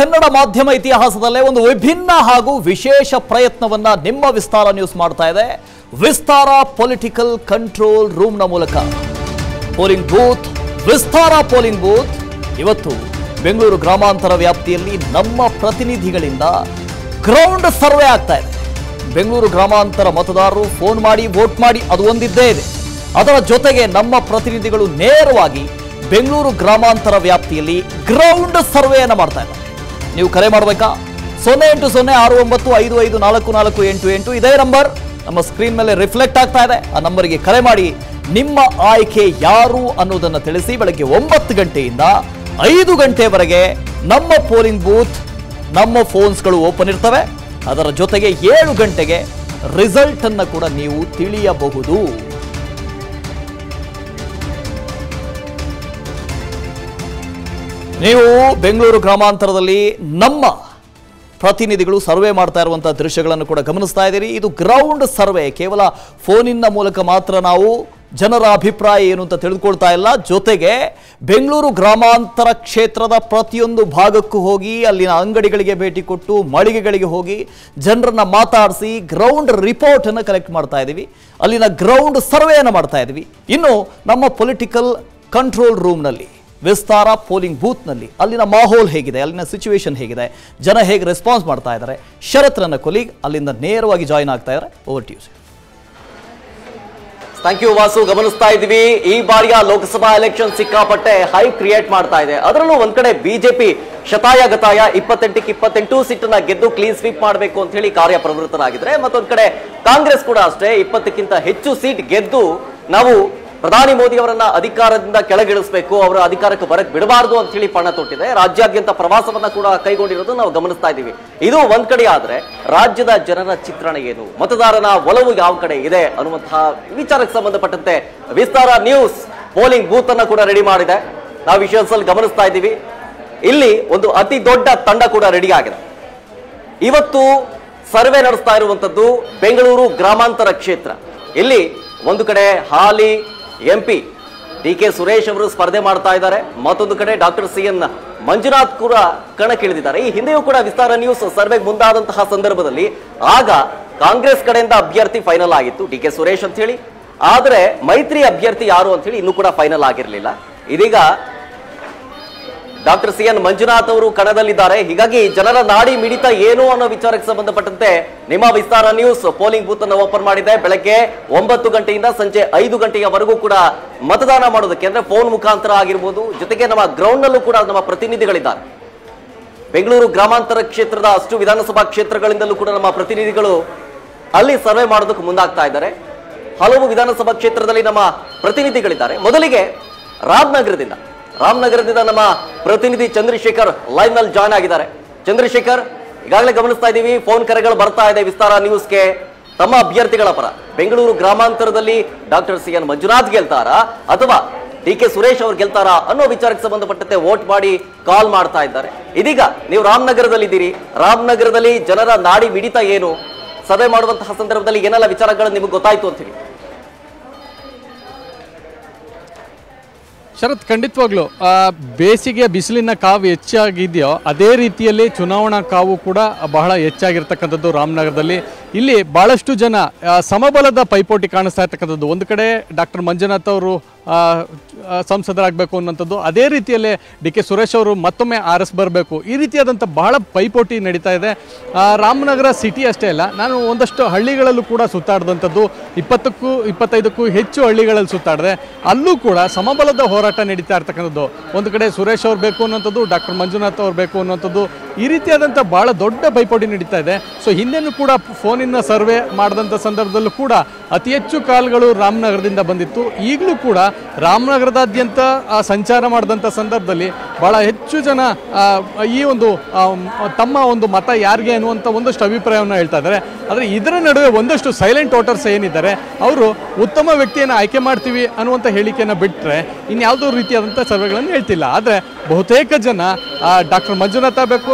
ಕನ್ನಡ ಮಾಧ್ಯಮ ಇತಿಹಾಸದಲ್ಲೇ ಒಂದು ವಿಭಿನ್ನ ಹಾಗೂ ವಿಶೇಷ ಪ್ರಯತ್ನವನ್ನ ನಿಮ್ಮ ವಿಸ್ತಾರ ನ್ಯೂಸ್ ಮಾಡ್ತಾ ಇದೆ ವಿಸ್ತಾರ ಪೊಲಿಟಿಕಲ್ ಕಂಟ್ರೋಲ್ ರೂಮ್ನ ಮೂಲಕ polling booth Vistara polling booth ಇವತ್ತು ಬೆಂಗಳೂರು ಗ್ರಾಮಾಂತರ ವ್ಯಾಪ್ತಿಯಲ್ಲಿ ನಮ್ಮ ಪ್ರತಿನಿಧಿಗಳಿಂದ ಗ್ರೌಂಡ್ ಸರ್ವೆ ಆಗ್ತಾ ಇದೆ ಬೆಂಗಳೂರು ಗ್ರಾಮಾಂತರ ಮತದಾರರು ಫೋನ್ ಮಾಡಿ ವೋಟ್ ಮಾಡಿ ಅದು ಒಂದಿದ್ದೇ ಇದೆ ಅದರ ಜೊತೆಗೆ ನಮ್ಮ ಪ್ರತಿನಿಧಿಗಳು ನೇರವಾಗಿ ಬೆಂಗಳೂರು ಗ್ರಾಮಾಂತರ ವ್ಯಾಪ್ತಿಯಲ್ಲಿ ಗ್ರೌಂಡ್ ಸರ್ವೆಯನ್ನು ಮಾಡ್ತಾ ಇದ್ದಾರೆ ನೀವು ಕರೆ ಮಾಡಬೇಕಾ ಸೊನ್ನೆ ಎಂಟು ಸೊನ್ನೆ ಆರು ಒಂಬತ್ತು ಐದು ಐದು ನಾಲ್ಕು ನಾಲ್ಕು ಎಂಟು ಎಂಟು ಇದೇ ನಂಬರ್ ನಮ್ಮ ಸ್ಕ್ರೀನ್ ಮೇಲೆ ರಿಫ್ಲೆಕ್ಟ್ ಆಗ್ತಾ ಇದೆ ಆ ನಂಬರ್ಗೆ ಕರೆ ಮಾಡಿ ನಿಮ್ಮ ಆಯ್ಕೆ ಯಾರು ಅನ್ನೋದನ್ನು ತಿಳಿಸಿ ಬೆಳಗ್ಗೆ ಒಂಬತ್ತು ಗಂಟೆಯಿಂದ ಐದು ಗಂಟೆವರೆಗೆ ನಮ್ಮ ಪೋಲಿಂಗ್ ಬೂತ್ ನಮ್ಮ ಫೋನ್ಸ್ಗಳು ಓಪನ್ ಇರ್ತವೆ ಅದರ ಜೊತೆಗೆ ಏಳು ಗಂಟೆಗೆ ರಿಸಲ್ಟ್ ಅನ್ನು ಕೂಡ ನೀವು ತಿಳಿಯಬಹುದು ನೀವು ಬೆಂಗಳೂರು ಗ್ರಾಮಾಂತರದಲ್ಲಿ ನಮ್ಮ ಪ್ರತಿನಿಧಿಗಳು ಸರ್ವೆ ಮಾಡ್ತಾ ಇರುವಂತಹ ದೃಶ್ಯಗಳನ್ನು ಕೂಡ ಗಮನಿಸ್ತಾ ಇದ್ದೀರಿ ಇದು ಗ್ರೌಂಡ್ ಸರ್ವೆ ಕೇವಲ ಫೋನಿನ ಮೂಲಕ ಮಾತ್ರ ನಾವು ಜನರ ಅಭಿಪ್ರಾಯ ಏನು ಅಂತ ತಿಳಿದುಕೊಳ್ತಾ ಇಲ್ಲ ಜೊತೆಗೆ ಬೆಂಗಳೂರು ಗ್ರಾಮಾಂತರ ಕ್ಷೇತ್ರದ ಪ್ರತಿಯೊಂದು ಭಾಗಕ್ಕೂ ಹೋಗಿ ಅಲ್ಲಿನ ಅಂಗಡಿಗಳಿಗೆ ಭೇಟಿ ಕೊಟ್ಟು ಮಳಿಗೆಗಳಿಗೆ ಹೋಗಿ ಜನರನ್ನ ಮಾತಾಡಿಸಿ ಗ್ರೌಂಡ್ ರಿಪೋರ್ಟ್ ಅನ್ನು ಕಲೆಕ್ಟ್ ಮಾಡ್ತಾ ಇದ್ದೀವಿ ಅಲ್ಲಿನ ಗ್ರೌಂಡ್ ಸರ್ವೆಯನ್ನು ಮಾಡ್ತಾ ಇದ್ದೀವಿ ಇನ್ನು ನಮ್ಮ ಪೊಲಿಟಿಕಲ್ ಕಂಟ್ರೋಲ್ ರೂಮ್ನಲ್ಲಿ ವಿಸ್ತಾರ ಪೋಲಿಂಗ್ ಬೂತ್ನಲ್ಲಿ ಅಲ್ಲಿನ ಮಾಹೋಲ್ ಹೇಗಿದೆ ಅಲ್ಲಿನ ಸಿಚುವೇಶನ್ ಹೇಗಿದೆ ಜನ ಹೇಗೆ ರೆಸ್ಪಾನ್ಸ್ ಮಾಡ್ತಾ ಇದ್ದಾರೆ ಶರತ್ ನನ್ನ ಕೊಲೀಗ್ ಅಲ್ಲಿಂದ ನೇರವಾಗಿ ಜಾಯಿನ್ ಆಗ್ತಾ ಇದ್ದಾರೆ ಓವರ್ ಟ್ಯೂಸ್ ಥ್ಯಾಂಕ್ ಯು ವಾಸು ಗಮನಿಸ್ತಾ ಇದ್ವಿ ಈ ಬಾರಿಯ ಲೋಕಸಭಾ ಎಲೆಕ್ಷನ್ ಸಿಕ್ಕಾಪಟ್ಟೆ ಹೈ ಕ್ರಿಯೇಟ್ ಮಾಡ್ತಾ ಇದೆ ಅದರಲ್ಲೂ ಒಂದ್ ಕಡೆ ಬಿಜೆಪಿ ಶತಾಯ ಗತಾಯ ಇಪ್ಪತ್ತೆಂಟಕ್ಕೆ ಇಪ್ಪತ್ತೆಂಟು ಸೀಟನ್ನ ಗೆದ್ದು ಕ್ಲೀನ್ ಸ್ವೀಪ್ ಮಾಡಬೇಕು ಅಂತ ಹೇಳಿ ಕಾರ್ಯಪ್ರವೃತ್ತರಾಗಿದ್ರೆ ಮತ್ತೊಂದ್ ಕಡೆ ಕಾಂಗ್ರೆಸ್ ಕೂಡ ಅಷ್ಟೇ ಇಪ್ಪತ್ತಕ್ಕಿಂತ ಹೆಚ್ಚು ಸೀಟ್ ಗೆದ್ದು ನಾವು ಪ್ರಧಾನಿ ಮೋದಿ ಅವರನ್ನ ಅಧಿಕಾರದಿಂದ ಕೆಳಗಿಳಿಸಬೇಕು ಅವರ ಅಧಿಕಾರಕ್ಕೆ ಬರಕ್ ಬಿಡಬಾರದು ಅಂತ ಹೇಳಿ ಪಣ ತೊಟ್ಟಿದೆ ರಾಜ್ಯಾದ್ಯಂತ ಪ್ರವಾಸವನ್ನ ಕೂಡ ಕೈಗೊಂಡಿರೋದು ನಾವು ಗಮನಿಸ್ತಾ ಇದ್ದೀವಿ ಇದು ಒಂದ್ ಕಡೆ ಆದ್ರೆ ರಾಜ್ಯದ ಜನರ ಚಿತ್ರಣ ಏನು ಮತದಾರನ ಒಲವು ಯಾವ ಕಡೆ ಇದೆ ಅನ್ನುವಂತಹ ವಿಚಾರಕ್ಕೆ ಸಂಬಂಧಪಟ್ಟಂತೆ ವಿಸ್ತಾರ ನ್ಯೂಸ್ ಪೋಲಿಂಗ್ ಬೂತ್ ಅನ್ನ ಕೂಡ ರೆಡಿ ಮಾಡಿದೆ ನಾವು ವಿಷಯಸ್ ಅಲ್ಲಿ ಗಮನಿಸ್ತಾ ಇದ್ದೀವಿ ಇಲ್ಲಿ ಒಂದು ಅತಿ ದೊಡ್ಡ ತಂಡ ಕೂಡ ರೆಡಿ ಆಗಿದೆ ಇವತ್ತು ಸರ್ವೆ ನಡೆಸ್ತಾ ಇರುವಂತದ್ದು ಬೆಂಗಳೂರು ಗ್ರಾಮಾಂತರ ಕ್ಷೇತ್ರ ಇಲ್ಲಿ ಒಂದು ಕಡೆ ಹಾಲಿ M P D K Suresh ಅವರು ಸ್ಪರ್ಧೆ ಮಾಡ್ತಾ ಇದ್ದಾರೆ ಮತ್ತೊಂದು ಕಡೆ ಡಾಕ್ಟರ್ ಸಿ ಎನ್ ಮಂಜುನಾಥ್ ಕೂಡ ಕಣಕ್ಕಿಳಿದಿದ್ದಾರೆ ಈ ಹಿಂದೆಯೂ ಕೂಡ ವಿಸ್ತಾರ ನ್ಯೂಸ್ ಸರ್ವೆಗೆ ಮುಂದಾದಂತಹ ಸಂದರ್ಭದಲ್ಲಿ ಆಗ ಕಾಂಗ್ರೆಸ್ ಕಡೆಯಿಂದ ಅಭ್ಯರ್ಥಿ ಫೈನಲ್ ಆಗಿತ್ತು ಡಿ ಕೆ ಸುರೇಶ್ ಅಂತ ಹೇಳಿ ಆದ್ರೆ ಮೈತ್ರಿ ಅಭ್ಯರ್ಥಿ ಯಾರು ಅಂತ ಹೇಳಿ ಇನ್ನೂ ಕೂಡ ಫೈನಲ್ ಆಗಿರಲಿಲ್ಲ ಇದೀಗ ಡಾಕ್ಟರ್ ಸಿ ಎನ್ ಮಂಜುನಾಥ್ ಅವರು ಕಣದಲ್ಲಿದ್ದಾರೆ ಹೀಗಾಗಿ ಜನರ ನಾಡಿ ಮಿಡಿತ ಏನು ಅನ್ನೋ ವಿಚಾರಕ್ಕೆ ಸಂಬಂಧಪಟ್ಟಂತೆ ನಿಮ್ಮ ವಿಸ್ತಾರ ನ್ಯೂಸ್ ಪೋಲಿಂಗ್ ಬೂತ್ ಅನ್ನು ಓಪನ್ ಮಾಡಿದೆ ಬೆಳಗ್ಗೆ ಒಂಬತ್ತು ಗಂಟೆಯಿಂದ ಸಂಜೆ ಐದು ಗಂಟೆಯವರೆಗೂ ಕೂಡ ಮತದಾನ ಮಾಡೋದಕ್ಕೆ ಅಂದ್ರೆ ಫೋನ್ ಮುಖಾಂತರ ಆಗಿರ್ಬೋದು ಜೊತೆಗೆ ನಮ್ಮ ಗ್ರೌಂಡ್ ನಲ್ಲೂ ಕೂಡ ನಮ್ಮ ಪ್ರತಿನಿಧಿಗಳಿದ್ದಾರೆ ಬೆಂಗಳೂರು ಗ್ರಾಮಾಂತರ ಕ್ಷೇತ್ರದ ಅಷ್ಟು ವಿಧಾನಸಭಾ ಕ್ಷೇತ್ರಗಳಿಂದಲೂ ಕೂಡ ನಮ್ಮ ಪ್ರತಿನಿಧಿಗಳು ಅಲ್ಲಿ ಸರ್ವೆ ಮಾಡೋದಕ್ಕೆ ಮುಂದಾಗ್ತಾ ಇದ್ದಾರೆ ಹಲವು ವಿಧಾನಸಭಾ ಕ್ಷೇತ್ರದಲ್ಲಿ ನಮ್ಮ ಪ್ರತಿನಿಧಿಗಳಿದ್ದಾರೆ ಮೊದಲಿಗೆ ರಾಮನಗರದಿಂದ ರಾಮನಗರದಿಂದ ನಮ್ಮ ಪ್ರತಿನಿಧಿ ಚಂದ್ರಶೇಖರ್ ಲೈವ್ ನಲ್ಲಿ ಜಾಯ್ನ್ ಆಗಿದ್ದಾರೆ ಚಂದ್ರಶೇಖರ್ ಈಗಾಗಲೇ ಗಮನಿಸ್ತಾ ಇದ್ದೀವಿ ಫೋನ್ ಕರೆಗಳು ಬರ್ತಾ ಇದೆ ವಿಸ್ತಾರ ನ್ಯೂಸ್ಗೆ ತಮ್ಮ ಅಭ್ಯರ್ಥಿಗಳ ಪರ ಬೆಂಗಳೂರು ಗ್ರಾಮಾಂತರದಲ್ಲಿ ಡಾಕ್ಟರ್ ಸಿ ಎನ್ ಮಂಜುನಾಥ್ ಗೆಲ್ತಾರಾ ಅಥವಾ ಡಿ ಕೆ ಸುರೇಶ್ ಅವ್ರು ಗೆಲ್ತಾರಾ ಅನ್ನೋ ವಿಚಾರಕ್ಕೆ ಸಂಬಂಧಪಟ್ಟಂತೆ ವೋಟ್ ಮಾಡಿ ಕಾಲ್ ಮಾಡ್ತಾ ಇದ್ದಾರೆ ಇದೀಗ ನೀವು ರಾಮನಗರದಲ್ಲಿದ್ದೀರಿ ರಾಮನಗರದಲ್ಲಿ ಜನರ ನಾಡಿ ಮಿಡಿತ ಏನು ಸಭೆ ಮಾಡುವಂತಹ ಸಂದರ್ಭದಲ್ಲಿ ಏನೆಲ್ಲ ವಿಚಾರಗಳು ನಿಮಗೆ ಗೊತ್ತಾಯ್ತು ಅಂತ ಹೇಳಿ ಶರತ್ ಖಂಡಿತವಾಗ್ಲು ಆ, ಬೇಸಿಗೆ ಬಿಸಿಲಿನ ಕಾವು ಹೆಚ್ಚಾಗಿದೆಯೋ ಅದೇ ರೀತಿಯಲ್ಲಿ ಚುನಾವಣಾ ಕಾವು ಕೂಡ ಬಹಳ ಹೆಚ್ಚಾಗಿರ್ತಕ್ಕಂಥದ್ದು ರಾಮನಗರದಲ್ಲಿ ಇಲ್ಲಿ ಬಹಳಷ್ಟು ಜನ ಆ, ಸಮಬಲದ ಪೈಪೋಟಿ ಕಾಣಿಸ್ತಾ ಇರ್ತಕ್ಕಂಥದ್ದು ಒಂದು ಕಡೆ ಡಾಕ್ಟರ್ ಮಂಜುನಾಥ್ ಅವರು ಆ, ಆ, ಸಂಸದರಾಗಬೇಕು ಅನ್ನೋಂಥದ್ದು ಅದೇ ರೀತಿಯಲ್ಲೇ ಡಿ ಕೆ ಸುರೇಶ್ ಅವರು ಮತ್ತೊಮ್ಮೆ ಆರ್ ಎಸ್ ಬರಬೇಕು ಈ ರೀತಿಯಾದಂಥ ಬಹಳ ಪೈಪೋಟಿ ನಡೀತಾ ಇದೆ ಆ, ರಾಮನಗರ ಸಿಟಿ ಅಷ್ಟೇ ಅಲ್ಲ ನಾನು ಒಂದಷ್ಟು ಹಳ್ಳಿಗಳಲ್ಲೂ ಕೂಡ ಸುತ್ತಾಡಿದಂಥದ್ದು ಇಪ್ಪತ್ತಕ್ಕೂ ಇಪ್ಪತ್ತೈದಕ್ಕೂ ಹೆಚ್ಚು ಹಳ್ಳಿಗಳಲ್ಲಿ ಸುತ್ತಾಡಿದೆ ಅಲ್ಲೂ ಕೂಡ ಸಮಬಲದ ಹೋರಾಟ ನಡೀತಾ ಇರ್ತಕ್ಕಂಥದ್ದು ಒಂದು ಕಡೆ ಸುರೇಶ್ ಅವ್ರು ಬೇಕು ಅನ್ನೋಂಥದ್ದು ಡಾಕ್ಟರ್ ಮಂಜುನಾಥ್ ಅವ್ರು ಬೇಕು ಅನ್ನೋಂಥದ್ದು ಈ ರೀತಿಯಾದಂಥ ಬಹಳ ದೊಡ್ಡ ಪೈಪೋಟಿ ನಡೀತಾ ಇದೆ ಸೊ ಹಿಂದೆನೂ ಕೂಡ ಫೋನಿನ ಸರ್ವೆ ಮಾಡಿದಂಥ ಸಂದರ್ಭದಲ್ಲೂ ಕೂಡ ಅತಿ ಹೆಚ್ಚು ಕಾಲ್ಗಳು ರಾಮನಗರದಿಂದ ಬಂದಿತ್ತು ಈಗಲೂ ಕೂಡ ರಾಮನಗರದಾದ್ಯಂತ ಆ, ಸಂಚಾರ ಮಾಡಿದಂಥ ಸಂದರ್ಭದಲ್ಲಿ ಬಹಳ ಹೆಚ್ಚು ಜನ ಆ, ಈ ಒಂದು ಆ, ಮ್, ತಮ್ಮ ಒಂದು ಮತ ಯಾರಿಗೆ ಅನ್ನುವಂಥ ಒಂದಷ್ಟು ಅಭಿಪ್ರಾಯವನ್ನು ಹೇಳ್ತಾ ಇದ್ದಾರೆ ಆದರೆ ಇದರ ನಡುವೆ ಒಂದಷ್ಟು ಸೈಲೆಂಟ್ ವೋಟರ್ಸ್ ಏನಿದ್ದಾರೆ ಅವರು ಉತ್ತಮ ವ್ಯಕ್ತಿಯನ್ನು ಆಯ್ಕೆ ಮಾಡ್ತೀವಿ ಅನ್ನುವಂಥ ಹೇಳಿಕೆಯನ್ನು ಬಿಟ್ಟರೆ ಇನ್ಯಾವುದೋ ರೀತಿಯಾದಂಥ ಸರ್ವೆಗಳನ್ನು ಹೇಳ್ತಿಲ್ಲ ಆದರೆ ಬಹುತೇಕ ಜನ ಡಾಕ್ಟರ್ ಮಂಜುನಾಥ ಬೇಕು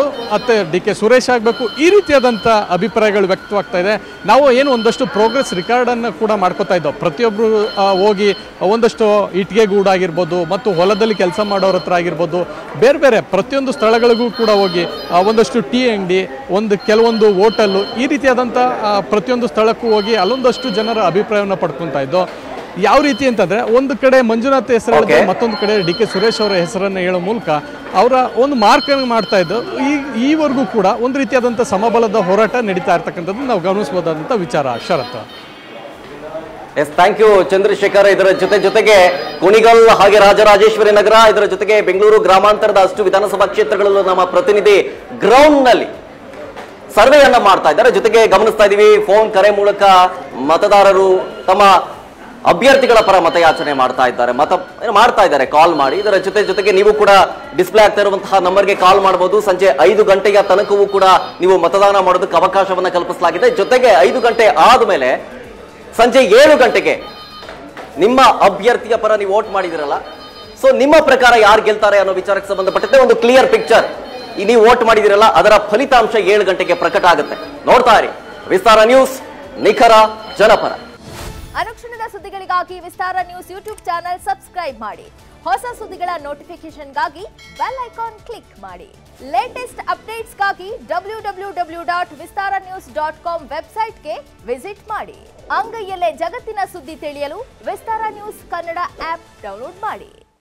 ಮತ್ತು ಡಿ ಕೆ ಸುರೇಶ್ ಆಗಬೇಕು ಈ ರೀತಿಯಾದಂಥ ಅಭಿಪ್ರಾಯಗಳು ವ್ಯಕ್ತವಾಗ್ತಾ ಇದೆ ನಾವು ಏನು ಒಂದಷ್ಟು ಪ್ರೋಗ್ರೆಸ್ ರಿಕಾರ್ಡನ್ನು ಕೂಡ ಮಾಡ್ಕೋತಾ ಇದ್ದೋ ಪ್ರತಿಯೊಬ್ಬರು ಹೋಗಿ ಒಂದಷ್ಟು ಇಟ್ಟಿಗೆ ಗೂಡಾಗಿರ್ಬೋದು ಮತ್ತು ಹೊಲದಲ್ಲಿ ಕೆಲಸ ಮಾಡೋರ ಹತ್ರ ಆಗಿರ್ಬೋದು ಬೇರೆ ಬೇರೆ ಪ್ರತಿಯೊಂದು ಸ್ಥಳಗಳಿಗೂ ಕೂಡ ಹೋಗಿ ಆ, ಒಂದಷ್ಟು ಟೀ ಅಂಗಡಿ ಒಂದು ಕೆಲವೊಂದು ಹೋಟೆಲ್ಲು ಈ ರೀತಿಯಾದಂಥ ಆ, ಪ್ರತಿಯೊಂದು ಸ್ಥಳಕ್ಕೂ ಹೋಗಿ ಅಲ್ಲೊಂದಷ್ಟು ಜನರ ಅಭಿಪ್ರಾಯವನ್ನು ಪಡ್ಕೊತಾ ಇದ್ದೋ ಯಾವ ರೀತಿ ಅಂತಂದ್ರೆ ಒಂದು ಕಡೆ ಮಂಜುನಾಥ್ ಹೆಸರು ಹೇಳಿದ್ರೆ Okay. ಮತ್ತೊಂದು ಕಡೆ ಡಿ ಕೆ ಸುರೇಶ್ ಅವರ ಹೆಸರನ್ನು ಹೇಳೋ ಮೂಲಕ ಅವರ ಒಂದು ಮಾರ್ಕ್ ಮಾಡ್ತಾ ಇದ್ದು ಈ ಈವರೆಗೂ ಕೂಡ ಒಂದು ರೀತಿಯಾದಂಥ ಸಮಬಲದ ಹೋರಾಟ ನಡೀತಾ ಇರ್ತಕ್ಕಂಥದ್ದು ನಾವು ಗಮನಿಸಬಹುದಾದಂಥ ವಿಚಾರ Sharath S thank you Chandrashekar ಇದರ ಜೊತೆ ಜೊತೆಗೆ ಕುಣಿಗಲ್ ಹಾಗೆ ರಾಜರಾಜೇಶ್ವರಿ ನಗರ ಇದರ ಜೊತೆಗೆ ಬೆಂಗಳೂರು ಗ್ರಾಮಾಂತರದ ಅಷ್ಟು ವಿಧಾನಸಭಾ ಕ್ಷೇತ್ರಗಳಲ್ಲೂ ನಮ್ಮ ಪ್ರತಿನಿಧಿ ಗ್ರೌಂಡ್ ನಲ್ಲಿ ಸರ್ವೆಯನ್ನ ಮಾಡ್ತಾ ಇದ್ದಾರೆ ಜೊತೆಗೆ ಗಮನಿಸ್ತಾ ಇದೀವಿ ಫೋನ್ ಕರೆ ಮೂಲಕ ಮತದಾರರು ತಮ್ಮ ಅಭ್ಯರ್ಥಿಗಳ ಪರ ಮತಯಾಚನೆ ಮಾಡ್ತಾ ಇದ್ದಾರೆ ಮತ ಏನು ಮಾಡ್ತಾ ಇದ್ದಾರೆ ಕಾಲ್ ಮಾಡಿ ಇದರ ಜೊತೆ ಜೊತೆಗೆ ನೀವು ಕೂಡ ಡಿಸ್ಪ್ಲೇ ಆಗ್ತಾ ಇರುವಂತಹ ನಂಬರ್ಗೆ ಕಾಲ್ ಮಾಡಬಹುದು ಸಂಜೆ ಐದು ಗಂಟೆಯ ತನಕವೂ ಕೂಡ ನೀವು ಮತದಾನ ಮಾಡೋದಕ್ಕೆ ಅವಕಾಶವನ್ನ ಕಲ್ಪಿಸಲಾಗಿದೆ ಜೊತೆಗೆ ಐದು ಗಂಟೆ ಆದ್ಮೇಲೆ ಸಂಜೆ ಏಳು ಗಂಟೆಗೆ ನಿಮ್ಮ ಅಭ್ಯರ್ಥಿಯ ಪರ ನೀವು ವೋಟ್ ಮಾಡಿದಿರಲ್ಲ ಸೊ ನಿಮ್ಮ ಪ್ರಕಾರ ಯಾರು ಗೆಲ್ತಾರೆ ಅನ್ನೋ ವಿಚಾರಕ್ಕೆ ಸಂಬಂಧಪಟ್ಟಂತೆ ಒಂದು ಕ್ಲಿಯರ್ ಪಿಕ್ಚರ್ ಈ ನೀವು ವೋಟ್ ಮಾಡಿದಿರಲ್ಲ ಅದರ ಫಲಿತಾಂಶ ಏಳು ಗಂಟೆಗೆ ಪ್ರಕಟ ಆಗುತ್ತೆ ನೋಡ್ತಾ ಇರಿ ವಿಸ್ತಾರ ನ್ಯೂಸ್ ನಿಖರ ಜನಪರ ಅನುಕ್ಷಣದ ಸುದ್ದಿಗಳಿಗಾಗಿ Vistara news YouTube channel subscribe ಮಾಡಿ ಹೊಸ ಸುದ್ದಿಗಳ ನೋಟಿಫಿಕೇಶನ್ಗಾಗಿ ಬೆಲ್ ಐಕಾನ್ ಕ್ಲಿಕ್ ಮಾಡಿ ಲೇಟೆಸ್ಟ್ ಅಪ್ಡೇಟ್ಸ್ಗಾಗಿ W W W dot Vistara news dot com ವೆಬ್ಸೈಟ್ಗೆ ವಿಸಿಟ್ ಮಾಡಿ ಅಂಗೈಯಲ್ಲೇ ಜಗತ್ತಿನ ಸುದ್ದಿ ತಿಳಿಯಲು Vistara news Kannada app download ಮಾಡಿ